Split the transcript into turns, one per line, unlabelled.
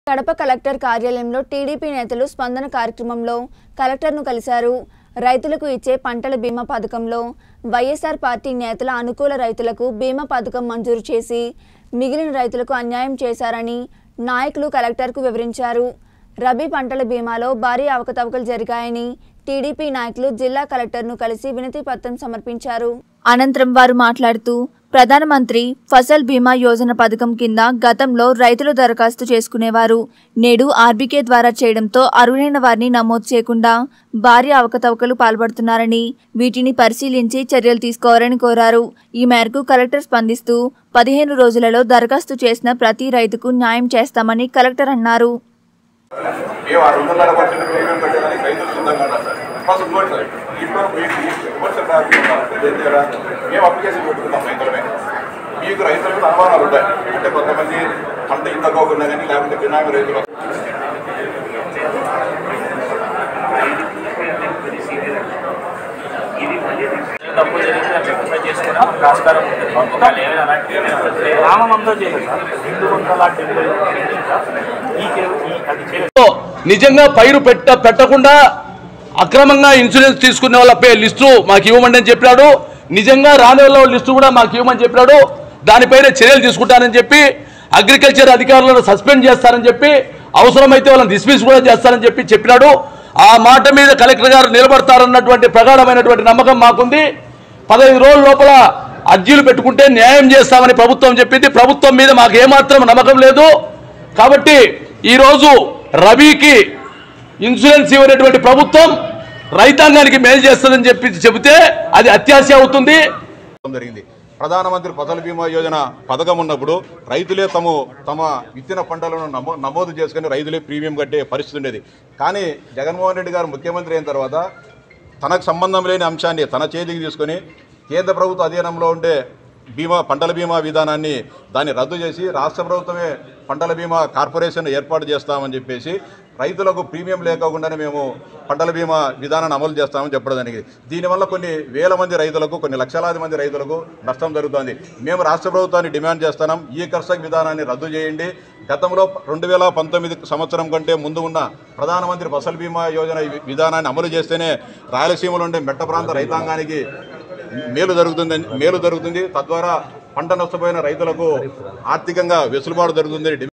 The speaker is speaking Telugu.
కడప కలెక్టర్ కార్యాలయంలో టీడీపీ నేతలు స్పందన కార్యక్రమంలో కలెక్టర్ను కలిశారు రైతులకు ఇచ్చే పంటల బీమా పథకంలో వైఎస్ఆర్ పార్టీ నేతల అనుకూల రైతులకు బీమా పథకం మంజూరు చేసి మిగిలిన రైతులకు అన్యాయం చేశారని నాయకులు కలెక్టర్కు వివరించారు రబీ పంటల బీమాలో భారీ అవకతవకలు జరిగాయని టీడీపీ నాయకులు జిల్లా కలెక్టర్ను కలిసి వినతి పత్రం సమర్పించారు అనంతరం వారు మాట్లాడుతూ ప్రధానమంత్రి ఫసల్ బీమా యోజన పథకం కింద గతంలో రైతులు దరఖాస్తు చేసుకునేవారు నేడు ఆర్బీకే ద్వారా చేయడంతో అర్హులైన వారిని నమోదు చేయకుండా భారీ అవకతవకలు పాల్పడుతున్నారని వీటిని పరిశీలించి చర్యలు తీసుకోవాలని కోరారు ఈ మేరకు కలెక్టర్ స్పందిస్తూ పదిహేను రోజులలో దరఖాస్తు చేసిన ప్రతి రైతుకు న్యాయం చేస్తామని కలెక్టర్ అన్నారు
మేము ఆ రెండున్నర పర్సెంట్ ప్రీమియం పెట్టడానికి రైతులు సిద్ధంగా ఉన్నారు సార్ ఫస్ట్ ఇంకోటి సార్ ఇప్పుడు మీకు విమర్శ దగ్గర మేము అప్లికేషన్ పెట్టుకుంటాం రైతులమే మీకు రైతుల మీద అనుమానాలు ఉంటాయి అంటే కొంతమంది పంట ఇంత కాకుండా కానీ లేకపోతే బినామీ రైతులు
తప్పు జరిగితే దాన్ని రెక్టిఫై చేసుకుని ఆస్కారం ఉంటుంది ఒకవేళ ఏమైనా అలాంటి గ్రామం అంతా చేయలేదు సార్ రెండు వందల డెబ్బై ఈ కే- ఈ- అది చేయలేదు
నిజంగా పైరు పెట్ట పెట్టకుండా అక్రమంగా ఇన్సూరెన్స్ తీసుకునే వాళ్ళ పే లిస్టు మాకు ఇవ్వమండి అని చెప్పాడు నిజంగా రాని వాళ్ళ లిస్టు కూడా మాకు ఇవ్వమని చెప్పాడు దానిపైన చర్యలు తీసుకుంటానని చెప్పి అగ్రికల్చర్ అధికారులను సస్పెండ్ చేస్తారని చెప్పి అవసరమైతే వాళ్ళని డిస్మిస్ కూడా చేస్తారని చెప్పి చెప్పినాడు ఆ మాట మీద కలెక్టర్ గారు నిలబడతారన్నటువంటి ప్రగాఢమైనటువంటి నమ్మకం మాకుంది పదహైదు రోజుల లోపల అర్జీలు పెట్టుకుంటే న్యాయం చేస్తామని ప్రభుత్వం చెప్పింది ప్రభుత్వం మీద మాకు ఏమాత్రం నమ్మకం లేదు కాబట్టి ఈరోజు రబీకి ఇన్సూరెన్స్ ఇవ్వనటువంటి ప్రభుత్వం రైతాంగానికి మేలు చేస్తుందని చెప్పి చెబితే అది అత్యాశ అవుతుంది
చేయడం జరిగింది ప్రధానమంత్రి ఫసల్ బీమా యోజన పథకం ఉన్నప్పుడు రైతులే తమ తమ విత్తిన పంటలను నమో నమోదు చేసుకుని రైతులే ప్రీమియం కట్టే పరిస్థితి ఉండేది కానీ జగన్మోహన్ రెడ్డి గారు ముఖ్యమంత్రి అయిన తర్వాత తనకు సంబంధం లేని అంశాన్ని తన చేతికి తీసుకొని కేంద్ర ప్రభుత్వ అధీనంలో ఉండే బీమా పంటల బీమా విధానాన్ని దాన్ని రద్దు చేసి రాష్ట్ర ప్రభుత్వమే పంటల బీమా కార్పొరేషన్ ఏర్పాటు చేస్తామని చెప్పేసి రైతులకు ప్రీమియం లేకోకుండానే మేము పంటల బీమా విధానాన్ని అమలు చేస్తామని చెప్పడం జరిగింది దీనివల్ల కొన్ని వేల మంది రైతులకు కొన్ని లక్షలాది మంది రైతులకు నష్టం జరుగుతుంది మేము రాష్ట్ర ప్రభుత్వాన్ని డిమాండ్ చేస్తున్నాం ఈ కర్షక విధానాన్ని రద్దు చేయండి గతంలో రెండు వేల పంతొమ్మిది సంవత్సరం కంటే ముందు ఉన్న ప్రధానమంత్రి ఫసల్ బీమా యోజన వి- విధానాన్ని అమలు చేస్తేనే రాయలసీమలో ఉండే మెట్ట ప్రాంత రైతాంగానికి మేలు జరుగుతుంది మేలు జరుగుతుంది తద్వారా పంట నష్టపోయిన రైతులకు ఆర్థికంగా వెసులుబాటు జరుగుతుంది